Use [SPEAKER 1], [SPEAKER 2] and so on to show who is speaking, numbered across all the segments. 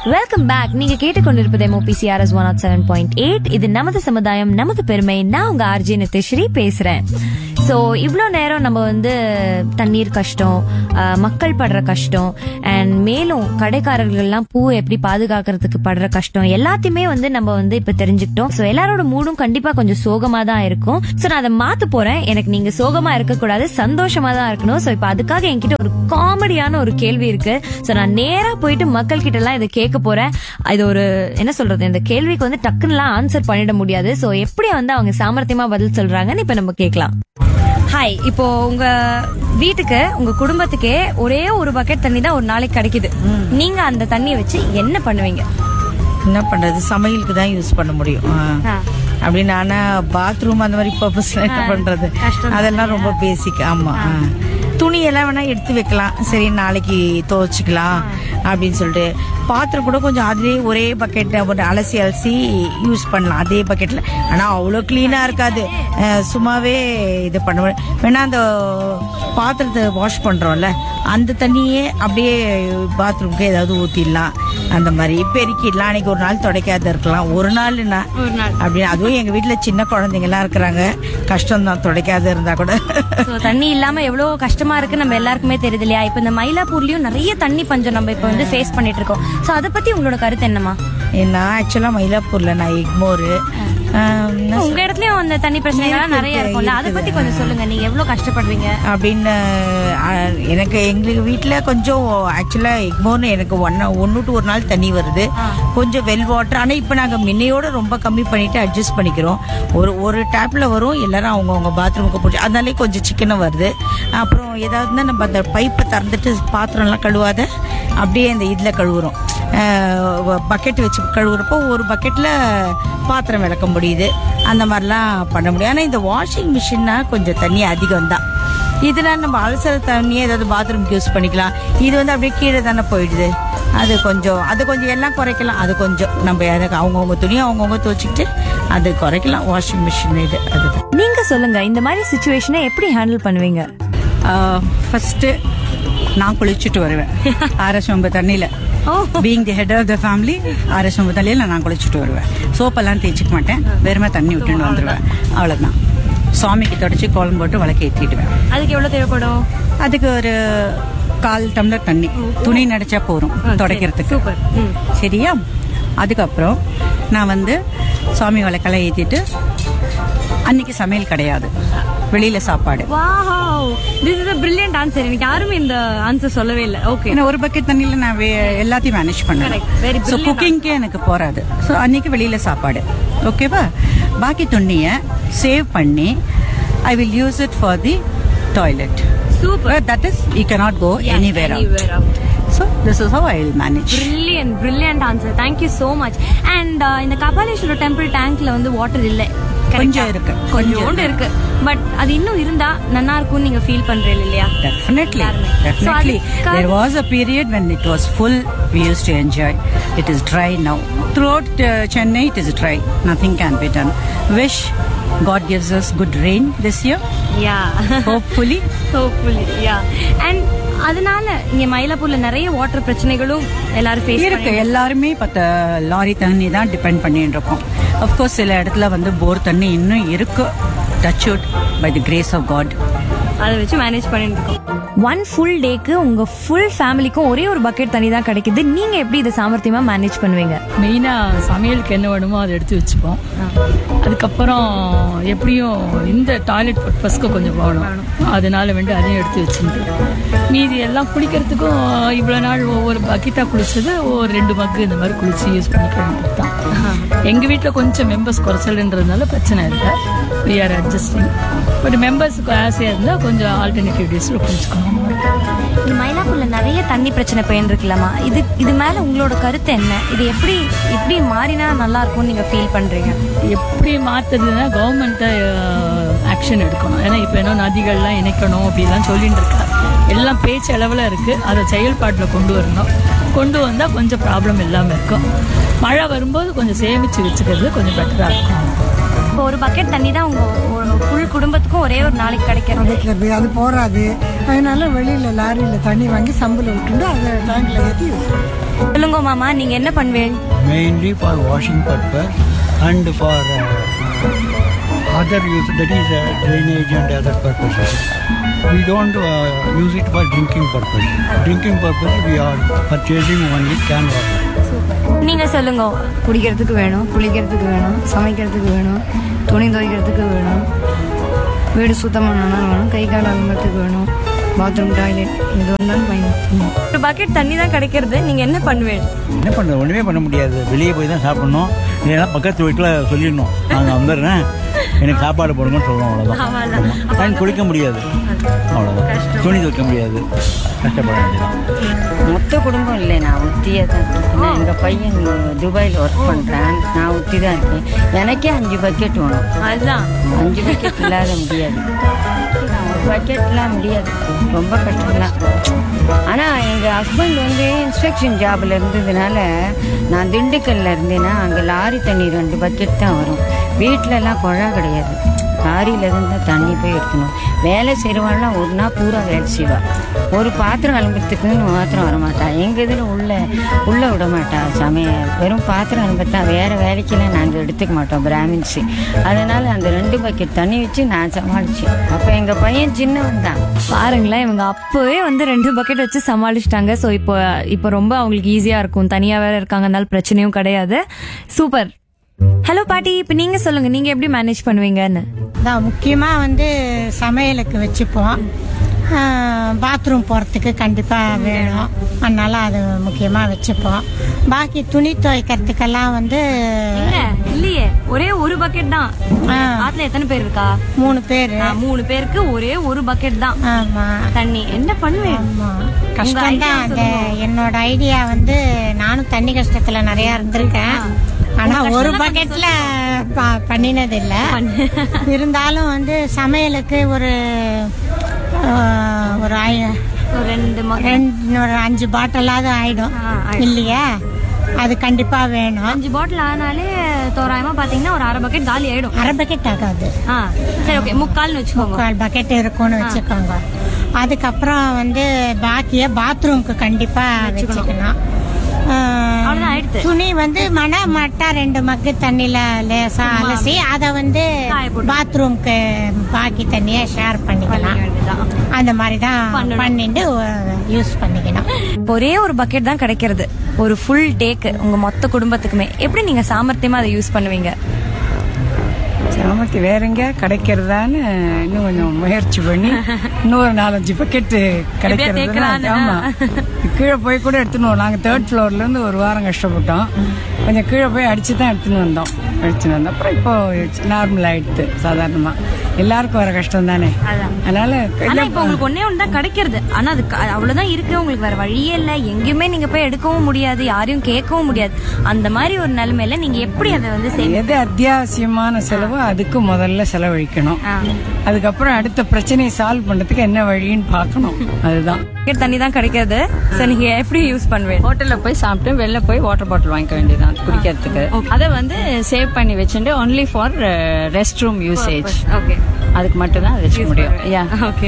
[SPEAKER 1] Welcome back நீங்க கேட்டுக்கொண்டிருப்பது MOPCRS one nought seven point eight இது நமது சமுதாயம் நமது பெருமை நான் உங்க ஆர்ஜி நிதிஸ்ரீ பேசுறேன் ஸோ இவ்வளோ நேரம் நம்ம வந்து தண்ணீர் கஷ்டம் அஹ், மக்கள் படுற கஷ்டம் அண்ட் மேலும் கடைக்காரர்கள்லாம் பூ எப்படி பாதுகாக்கிறதுக்கு படுற கஷ்டம் எல்லாத்தையுமே வந்து நம்ம வந்து இப்ப தெரிஞ்சுக்கிட்டோம் ஸோ எல்லாரோட மூடும் கண்டிப்பா கொஞ்சம் சோகமா தான் இருக்கும் ஸோ நான் அதை மாத்த போறேன் எனக்கு நீங்க சோகமா இருக்கக்கூடாது சந்தோஷமா தான் இருக்கணும் ஸோ இப்போ அதுக்காக என்கிட்ட ஒரு காமெடியான ஒரு கேள்வி இருக்கு ஸோ நான் நேரா போயிட்டு மக்கள் கிட்ட எல்லாம் இதை கேட்க போறேன் இது ஒரு என்ன சொல்றது இந்த கேள்விக்கு வந்து டக்குன்னுலாம் ஆன்சர் பண்ணிட முடியாது ஸோ எப்படி வந்து அவங்க சாமர்த்தியமா பதில் சொல்றாங்கன்னு இப்போ நம்ம கேட்கலாம் ஹாய் இப்போ உங்க வீட்டுக்கு உங்க குடும்பத்துக்கே ஒரே ஒரு பக்கெட் தண்ணி தான் ஒரு நாளைக்கு கிடைக்குது நீங்க அந்த தண்ணியை வச்சு என்ன பண்ணுவீங்க
[SPEAKER 2] என்ன பண்றது சமையலுக்கு தான் யூஸ் பண்ண முடியும் ஆ.
[SPEAKER 1] ஆ.
[SPEAKER 2] அப்படின்னு ஆனா பாத்ரூம் அந்த மாதிரி பர்பஸ் என்ன பண்றது
[SPEAKER 1] கஷ்டம்
[SPEAKER 2] அதெல்லாம் ரொம்ப பேசிக் ஆமா ஆ. துணி எல்லாம் வேணா எடுத்து வைக்கலாம் சரி நாளைக்கு துவைச்சிக்கலாம் அப்படின்னு சொல்லிட்டு பாத்திரம் கூட கொஞ்சம் அதுலயே ஒரே பக்கெட் அலசி அலசி யூஸ் பண்ணலாம் அதே பக்கெட்ல ஆனா அவ்வளோ கிளீனா இருக்காது அஹ், சும்மாவே இது பண்ண முடியும். வேணா அந்த பாத்திரத்தை வாஷ் பண்றோம்ல அந்த தண்ணியே அப்படியே பாத்ரூம்க்கு ஏதாவது ஊத்திடலாம் அந்த மாதிரி பெருக்கிடலாம் அன்னைக்கு ஒரு நாள் துடைக்காத இருக்கலாம் ஒரு நாள்னா
[SPEAKER 1] ஒரு நாள்
[SPEAKER 2] அப்படி அதுவும் எங்க வீட்டுல சின்ன குழந்தைங்க எல்லாம் இருக்கிறாங்க கஷ்டம் தான் துடைக்காத இருந்தா கூட
[SPEAKER 1] ஸோ தண்ணி இல்லாம எவ்வளவு கஷ்டமா இருக்கு நம்ம எல்லாருக்குமே தெரியுது இல்லையா இப்போ இந்த மயிலாப்பூர்லயும் நிறைய தண்ணி பஞ்சம் நம்ம இப்போ வந்து ஃபேஸ் பண்ணிட்டு இருக்கோம் ஸோ அதை பத்தி உங்களோட கருத்து என்னமா
[SPEAKER 2] நான் ஆக்சுவலா மயிலாப்பூர்ல நான் எக்மோர்
[SPEAKER 1] உங்க இடத்துலயும் அந்த தண்ணி பிரச்சனைகள்லாம் நிறைய இருக்கும்ல அதை பத்தி கொஞ்சம் சொல்லுங்க நீங்க எவ்வளவு கஷ்டப்படுறீங்க
[SPEAKER 2] அப்படின்னு அஹ், எனக்கு எங்களுக்கு வீட்டுல கொஞ்சம் ஆக்சுவலா எக்மோர்னு எனக்கு ஒன் ஒன்னு டு ஒரு நாள் தண்ணி வருது கொஞ்சம் வெல் வாட்டர் ஆனா இப்ப நாங்க முன்னையோட ரொம்ப கம்மி பண்ணிட்டு அட்ஜஸ்ட் பண்ணிக்கிறோம் ஒரு ஒரு டேப்ல வரும் எல்லாரும் அவங்க அவங்க பாத்ரூமுக்கு போச்சு அதனாலே கொஞ்சம் சிக்கனும் வருது அப்புறம் ஏதாவதுன்னா நம்ம அந்த பைப்பை திறந்துட்டு பாத்திரம்லாம் கழுவாத அப்படியே அந்த இதில் கழுவுறோம் பக்கெட் வச்சு கழுவுறப்போ ஒரு பக்கெட்டில் பாத்திரம் விளக்க முடியுது அந்த மாதிரிலாம் பண்ண முடியும் ஆனால் இந்த வாஷிங் மிஷின்னா கொஞ்சம் தண்ணி அதிகம் தான் இதெல்லாம் நம்ம அலசர தண்ணியே ஏதாவது பாத்ரூம்க்கு யூஸ் பண்ணிக்கலாம் இது வந்து அப்படியே கீழே தானே போயிடுது அது கொஞ்சம் அது கொஞ்சம் எல்லாம் குறைக்கலாம் அது கொஞ்சம் நம்ம யாருக்கு அவங்கவுங்க துணியை அவங்கவுங்க துவச்சிக்கிட்டு அது குறைக்கலாம் வாஷிங் மிஷின் இது அதுதான்
[SPEAKER 1] நீங்க சொல்லுங்க இந்த மாதிரி சுச்சுவேஷனை எப்படி ஹேண்டில் பண்ணுவீங்க
[SPEAKER 3] ஃபர்ஸ்ட் நான் குளிச்சுட்டு வருவேன் ஆரசொம்பு தண்ணியில
[SPEAKER 1] oh.
[SPEAKER 3] Being the head of the family ஆரசொம்பு தண்ணியில நான் குளிச்சுட்டு வருவேன் சோப்பெல்லாம் தேய்ச்சிக்க மாட்டேன் வெறுமை தண்ணி விட்டுன்னு வந்துடுவேன் அவ்வளவுதான் சுவாமிக்கு தொடச்சி கோலம் போட்டு விளக்கு ஏற்றிடுவேன்
[SPEAKER 1] அதுக்கு எவ்வளவு தேவைப்படும்
[SPEAKER 3] அதுக்கு ஒரு கால் டம்ளர் தண்ணி துணி நடைச்சா போறோம் துடைக்கிறதுக்கு
[SPEAKER 1] சூப்பர் ம்
[SPEAKER 3] சரியா அதுக்கப்புறம் நான் வந்து சுவாமி விளக்கெல்லாம் ஏற்றிட்டு அன்னைக்கு சமையல் கிடையாது வெளியில சாப்பாடு
[SPEAKER 1] wow this is a brilliant answer எனக்கு யாருமே இந்த ஆன்சர் சொல்லவே இல்லை ஓகே
[SPEAKER 3] ஏன்னா ஒரு பக்கெட் தண்ணியில நான் வே- எல்லாத்தையும் மேனேஜ் பண்ணுவேன்
[SPEAKER 1] Correct. Very
[SPEAKER 3] ஸோ
[SPEAKER 1] brilliant
[SPEAKER 3] குக்கிங்க்கே எனக்கு போறாது ஸோ அன்னைக்கு வெளியில சாப்பாடு ஓகேவா பாக்கி துணியை சேவ் பண்ணி I will use it for the toilet
[SPEAKER 1] super
[SPEAKER 3] that is you cannot go anywhere out
[SPEAKER 1] anywhere out.
[SPEAKER 3] So this is how I will manage
[SPEAKER 1] brilliant brilliant answer thank you so much and இந்த Kapaleeswarar temple டேங்க்ல வந்து water இல்லை
[SPEAKER 3] கொஞ்சம் இருக்கு. கொஞ்சம்
[SPEAKER 1] கொஞ்சோண்டு இருக்கு but அது இன்னும் இருந்தா நல்லா இருக்கும்னு நீங்க ஃபீல் பண்றீங்க இல்லையா
[SPEAKER 3] Definitely,
[SPEAKER 1] எல்லாருமே. So,
[SPEAKER 3] definitely.
[SPEAKER 1] அதுக்காக-
[SPEAKER 3] There was a period when it was full. We used to enjoy. It is dry now. Throughout uh, Chennai, it is dry. Nothing can be done. Wish God gives us good rain this year.
[SPEAKER 1] Yeah
[SPEAKER 3] Hopefully.
[SPEAKER 1] Hopefully yeah and அதனால இங்க மயிலாப்பூர்ல நிறைய water பிரச்சனைகளும் எல்லாரும் face
[SPEAKER 3] இருக்கு எல்லாருமே பத்த lorry தண்ணி தான் டிபெண்ட் பண்ணிட்டு இருக்கோம் அஃப்கோர்ஸ் சில இடத்துல வந்து போர் தண்ணி இன்னும் இருக்கு touch by the grace of God
[SPEAKER 1] அதை வச்சு மேனேஜ் பண்ணிட்டு இருக்கோம் ஒன் ஃபுல் டேக்கு உங்க ஃபுல் ஃபேமிலிக்கும் ஒரே ஒரு பக்கெட் தண்ணி தான் கிடைக்குது நீங்க எப்படி இதை சாமர்த்தியமா மேனேஜ் பண்ணுவீங்க
[SPEAKER 4] மெயினாக சமையலுக்கு என்ன வேணுமோ அதை எடுத்து வச்சுப்போம் அதுக்கப்புறம் எப்படியும் இந்த டாய்லெட் பர்பஸ்க்கு கொஞ்சம் போகணும் அதனால வேண்டி அதையும் எடுத்து வச்சுட்டு மீதி எல்லாம் குளிக்கிறதுக்கும் இவ்வளோ நாள் ஒவ்வொரு பக்கெட்டாக குளிச்சது ஒரு ரெண்டு மக்கு இந்த மாதிரி குளிச்சு யூஸ் பண்ணிக்க வேண்டியது தான் எங்கள் வீட்டில் கொஞ்சம் மெம்பர்ஸ் குறைச்சல்ன்றதுனால பிரச்சனை இல்லை வி ஆர் அட்ஜஸ்டிங் பட் மெம்பர்ஸுக்கு ஆசையாக இருந்தால் கொஞ்சம் ஆல்டர்னேட்டிவ் டேஸில் குளிச்சுக்கணும்
[SPEAKER 1] இந்த மயிலாப்பூர்ல நிறைய தண்ணி பிரச்சனை போயின்னு இருக்குல்லம்மா இது இது மேல உங்களோட கருத்து என்ன இது எப்படி எப்படி மாறினா நல்லா இருக்கும்னு நீங்க ஃபீல் பண்றீங்க
[SPEAKER 4] எப்படி மாத்துறதுன்னா கவர்மெண்ட்டை ஆக்ஷன் எடுக்கணும் ஏன்னா இப்போ என்ன நதிகள்லாம் இணைக்கணும் அப்படிலாம் சொல்லிட்டு இருக்கா எல்லாம் பேச்சு அளவில் இருக்குது அதை செயல்பாட்டில் கொண்டு வரணும் கொண்டு வந்தால் கொஞ்சம் ப்ராப்ளம் இல்லாமல் இருக்கும் மழை வரும்போது கொஞ்சம் சேமித்து வச்சுக்கிறது கொஞ்சம் பெட்டராக இருக்கும்
[SPEAKER 1] இப்போ ஒரு பக்கெட் தண்ணி தான் உங்க ஒரு ஃபுல் குடும்பத்துக்கும் ஒரே ஒரு நாளைக்கு கிடைக்கிறது
[SPEAKER 5] கிடைக்கிறது அது போராது அதனால வெளியில லாரியில தண்ணி வாங்கி சம்பில் விட்டுட்டு அதை டேங்க்ல ஏற்றி யூஸ் பண்ணுவோம்.
[SPEAKER 1] சொல்லுங்க மாமா நீங்க என்ன பண்ணுவேன்
[SPEAKER 5] mainly for washing purpose and for uh, other use that is uh, drainage and other purposes we don't uh, use it for drinking purpose drinking purpose we are purchasing only can water
[SPEAKER 1] நீங்க சொல்லுங்க
[SPEAKER 6] குடிக்கிறதுக்கு வேணும் குளிக்கிறதுக்கு வேணும் சமைக்கிறதுக்கு வேணும் துணி துவைக்கிறதுக்கு வேணும் வீடு சுத்தமான வேணும் கை கால் அலம்புறதுக்கு வேணும் பாத்ரூம் டாய்லெட் இது ஒன்றும் பயன்படுத்தணும்
[SPEAKER 1] ஒரு பக்கெட் தண்ணி தான் கிடைக்கிறது நீங்க என்ன பண்ணுவேன்
[SPEAKER 7] என்ன பண்ணுறது ஒன்றுமே பண்ண முடியாது வெளியே போய் தான் சாப்பிடணும் இல்லைன்னா பக்கத்து வீட்டில் சொல்லிடணும் நாங்கள் வந்துடுறேன் எனக்கு சாப்பாடு போடுங்கன்னு சொல்லணும் அவ்வளோதான் தண்ணி குடிக்க முடியாது அவ்வளோதான் துணி துவைக்க முடியாது கஷ்டப்பட வேண்டியதான்
[SPEAKER 8] மொத்த குடும்பம் இல்லை நான் ஒத்தியே தான் இருக்கேன் எங்கள் பையன் துபாயில் ஒர்க் பண்ணுறேன் நான் ஒத்தி தான் இருக்கேன் எனக்கே அஞ்சு பக்கெட் வேணும்
[SPEAKER 1] அதுதான்
[SPEAKER 8] அஞ்சு பக்கெட் இல்லாத முடியாது ஒரு பக்கெட்லாம் முடியாது ரொம்ப கஷ்டம்தான் ஆனால் எங்கள் ஹஸ்பண்ட் வந்து இன்ஸ்பெக்ஷன் ஜாபில் இருந்ததுனால நான் திண்டுக்கல்ல இருந்தேன்னா அங்கே லாரி தண்ணி ரெண்டு பக்கெட் தான் வரும் வீட்டிலலாம் குழா கிடையாது லாரியில இருந்து தான் தண்ணி போய் எடுக்கணும் வேலை செய்கிறவாள்லாம் ஒரு நாள் பூரா வேலை செய்வா ஒரு பாத்திரம் அலம்புறதுக்குன்னு மாத்திரம் வரமாட்டா எங்கள் இதில் உள்ள உள்ளே விட மாட்டா சமைய வெறும் பாத்திரம் அலம்பத்தான் வேறு வேலைக்கெல்லாம் நாங்கள் எடுத்துக்க மாட்டோம் பிராமின்ஸு அதனால் அந்த ரெண்டு பக்கெட் தண்ணி வச்சு நான் சமாளித்தேன் அப்போ எங்கள் பையன் சின்னவன் தான்
[SPEAKER 1] பாருங்களேன் இவங்க அப்பவே வந்து ரெண்டு பக்கெட் வச்சு சமாளிச்சிட்டாங்க ஸோ இப்போ இப்போ ரொம்ப அவங்களுக்கு ஈஸியா இருக்கும் தனியா வேற இருக்காங்கனால பிரச்சனையும் கிடையாது சூப்பர் ஹலோ பாட்டி இப்போ நீங்க சொல்லுங்க நீங்க எப்படி மேனேஜ் பண்ணுவீங்கன்னு
[SPEAKER 9] தான் முக்கியமாக வந்து சமையலுக்கு வச்சுப்போம் பாத்ரூம் போகிறதுக்கு கண்டிப்பாக வேணும் அதனால அது முக்கியமாக வச்சுப்போம் பாக்கி துணி துவைக்கிறதுக்கெல்லாம் வந்து
[SPEAKER 1] இல்ல இல்லையே ஒரே ஒரு பக்கெட் தான்
[SPEAKER 9] ஆ.
[SPEAKER 1] ஆத்துல எத்தனை பேர் இருக்கா
[SPEAKER 9] மூணு பேர்
[SPEAKER 1] ஆ, மூணு பேருக்கு ஒரே ஒரு பக்கெட் தான்
[SPEAKER 9] ஆமாம்
[SPEAKER 1] தண்ணி என்ன பண்ணுவேன்
[SPEAKER 9] ஆமாம் கஷ்டம்தான் அந்த என்னோட ஐடியா வந்து நானும் தண்ணி கஷ்டத்தில் நிறையா இருந்திருக்கேன் ஆனால் ஒரு பக்கெட்டில் பண்ணினது இல்லை இருந்தாலும் வந்து சமையலுக்கு ஒரு ஆஹ், ஒரு ஐ-
[SPEAKER 1] ஒரு ரெண்டு மக-
[SPEAKER 9] ரெண்டு ஒரு அஞ்சு பாட்டிலாவது ஆயிடும்
[SPEAKER 1] ஆ, ஆயிடும்.
[SPEAKER 9] இல்லையா அது கண்டிப்பா வேணும்
[SPEAKER 1] அஞ்சு பாட்டில் ஆனாலே தோராயமா பாத்தீங்கன்னா ஒரு அரை பக்கெட் காலி ஆயிடும்
[SPEAKER 9] அரை பக்கெட் ஆகாது
[SPEAKER 1] ஆ சரி ஓகே முக்கால்னு வச்சுக்கோங்க
[SPEAKER 9] முக்கால் பக்கெட் இருக்கும்னு வச்சுக்கோங்க அதுக்கப்புறம் வந்து பாக்கிய பாத்ரூம்க்கு கண்டிப்பா வச்சுக்கணும் ஆ,
[SPEAKER 1] அவ்வளவுதான் ஆயிடுத்து.
[SPEAKER 9] துணி வந்து மன மட்டா ரெண்டு மக்கு தண்ணியில லேசா அலசி அதை வந்து
[SPEAKER 1] காய போட்டு.
[SPEAKER 9] பாத்ரூம்க்கு பாக்கி தண்ணியை ஷேர் பண்ணிக்கலாம்
[SPEAKER 1] வேண்டியதுதான்.
[SPEAKER 9] அந்த மாதிரி தான்
[SPEAKER 1] பண்ணணும்.
[SPEAKER 9] பண்ணிட்டு யூஸ் பண்ணிக்கணும்
[SPEAKER 1] ஒரே ஒரு பக்கெட் தான் கிடைக்கிறது ஒரு ஃபுல் டேக்கு உங்க மொத்த குடும்பத்துக்குமே எப்படி நீங்க சாமர்த்தியமா அதை யூஸ் பண்ணுவீங்க
[SPEAKER 3] சாமர்த்தி வேற எங்க கிடைக்கிறதான்னு இன்னும் கொஞ்சம் முயற்சி பண்ணி இன்னொரு நாலஞ்சு பக்கெட்டு கிடைக்கிறது
[SPEAKER 1] தேக்கலான்னு.
[SPEAKER 3] ஆமா கீழே போய் கூட எடுத்துன்னு வரோம் நாங்கள் தேர்ட் ஃப்ளோர்ல இருந்து ஒரு வாரம் கஷ்டப்பட்டோம் கொஞ்சம் கீழே போய் அடிச்சு தான் எடுத்துன்னு வந்தோம் அடிச்சுன்னு வந்தோம் அப்புறம் இப்போ நார்மல் ஆயிடுது சாதாரணமா எல்லாருக்கும் வர கஷ்டம் தானே அதனால
[SPEAKER 1] ஆனா இப்ப உங்களுக்கு ஒன்னே ஒன்று தான் கிடைக்கிறது ஆனா அது க- அவ்வளவுதான் இருக்கு உங்களுக்கு வேற வழியே இல்ல எங்கேயுமே நீங்க போய் எடுக்கவும் முடியாது யாரையும் கேட்கவும் முடியாது அந்த மாதிரி ஒரு நிலைமையில நீங்க எப்படி அதை வந்து செய்வீங்க
[SPEAKER 3] எது அத்தியாவசியமான செலவோ அதுக்கு முதல்ல செலவழிக்கணும்
[SPEAKER 1] ஆ.
[SPEAKER 3] அதுக்கப்புறம் அடுத்த பிரச்சனையை சால்வ் பண்றதுக்கு என்ன வழின்னு பார்க்கணும் அதுதான்
[SPEAKER 1] பக்கெட் தண்ணி தான் கிடைக்கிறது சோ நீங்க எப்படி யூஸ் பண்ணுவீங்க
[SPEAKER 10] ஹோட்டல்ல போய் சாப்பிட்டு வெளில போய் வாட்டர் பாட்டில் வாங்கிக்க வேண்டியதான் குடிக்கிறதுக்கு அதை வந்து சேவ் பண்ணி வச்சுட்டு only for rest room usage
[SPEAKER 1] okay
[SPEAKER 10] அதுக்கு மட்டும் தான் வச்சுக்க முடியும் யா
[SPEAKER 1] ஓகே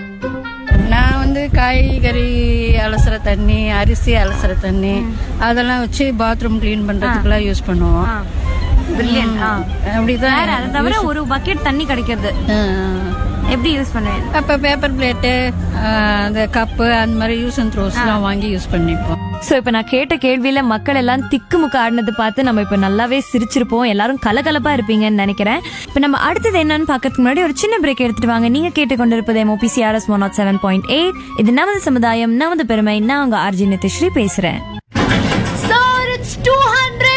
[SPEAKER 10] நான் வந்து காய்கறி அலசுற தண்ணி அரிசி அலசுற தண்ணி அதெல்லாம் வச்சு பாத்ரூம் க்ளீன் பண்றதுக்குலாம் யூஸ் பண்ணுவோம்
[SPEAKER 1] பிரில்லியன்ட்
[SPEAKER 10] அப்படிதான்
[SPEAKER 1] வேற அதை தவிர ஒரு பக்கெட் தண்ணி கிடைக்கிறது எப்படி யூஸ் பண்ணுவீங்க
[SPEAKER 10] அப்போ பேப்பர் பிளேட்டு அந்த கப்பு அந்த மாதிரி யூஸ் அண்ட் த்ரோஸ்லாம் வாங்கி யூஸ் பண்ணிப்போம்
[SPEAKER 1] சோ இப்ப நான் கேட்ட கேள்வியில மக்கள் எல்லாம் திக்குமுக்கு ஆடினது பார்த்து நம்ம இப்ப நல்லாவே சிரிச்சிருப்போம் எல்லாரும் கலகலப்பா இருப்பீங்கன்னு நினைக்கிறேன் இப்ப நம்ம அடுத்தது என்னன்னு பாக்கிறதுக்கு முன்னாடி ஒரு சின்ன பிரேக் எடுத்துட்டு வாங்க நீங்க கேட்டுக்கொண்டிருப்பது MOPCRS one nought seven point eight இது நமது சமுதாயம் நமது பெருமை நான் உங்க ஆர்ஜி நிதிஸ்ரீ பேசுறேன்
[SPEAKER 11] Sir, it's 200!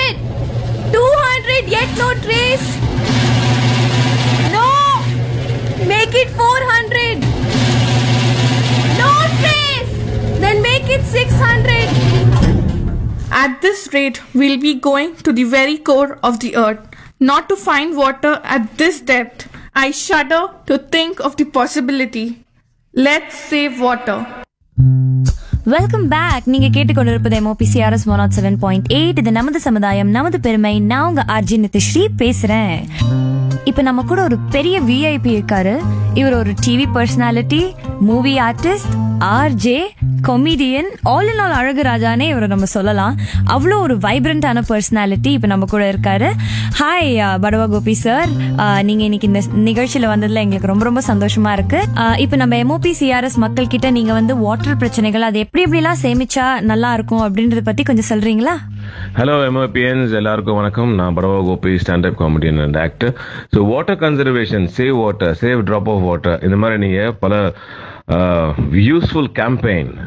[SPEAKER 11] 200 yet no trace! No! Make it 400! No trace! Then make it 600!
[SPEAKER 12] At this rate, we'll be going to the very core of the earth, not to find water at this depth. I shudder to think of the possibility. Let's save water.
[SPEAKER 1] Welcome back நீங்க கேட்டுக்கொண்டிருப்பது MOPCRS one nought seven point eight இது நமது சமுதாயம் நமது பெருமை நான் உங்க RJ நிதிஸ்ரீ பேசுறேன் இப்ப நம்ம கூட ஒரு பெரிய விஐபி இருக்காரு இவர் ஒரு TV personality movie artist RJ comedian all in all அழகு ராஜானே இவரை நம்ம சொல்லலாம் அவ்வளோ ஒரு வைப்ரண்டான பர்சனாலிட்டி இப்போ நம்ம கூட இருக்காரு ஹாய் படவா கோபி சார் நீங்க இன்னைக்கு இந்த நிகழ்ச்சியில வந்ததுல எங்களுக்கு ரொம்ப ரொம்ப சந்தோஷமா இருக்கு அஹ், இப்போ நம்ம எம்ஓபி சிஆர்எஸ் மக்கள் கிட்ட நீங்க வந்து வாட்டர் பிரச்சனைகள் அது எப்படி எப்படிலாம் சேமிச்சா நல்லா இருக்கும் அப்படின்றத பத்தி கொஞ்சம் சொல்றீங்களா
[SPEAKER 13] ஹலோ எம்ஓபிஎன்ஸ் எல்லாருக்கும் வணக்கம் நான் பரவா Gopi stand up comedian and actor so water conservation save water save drop of water இந்த மாதிரி நீங்கள் பல யூஸ்ஃபுல் கேம்பெயின்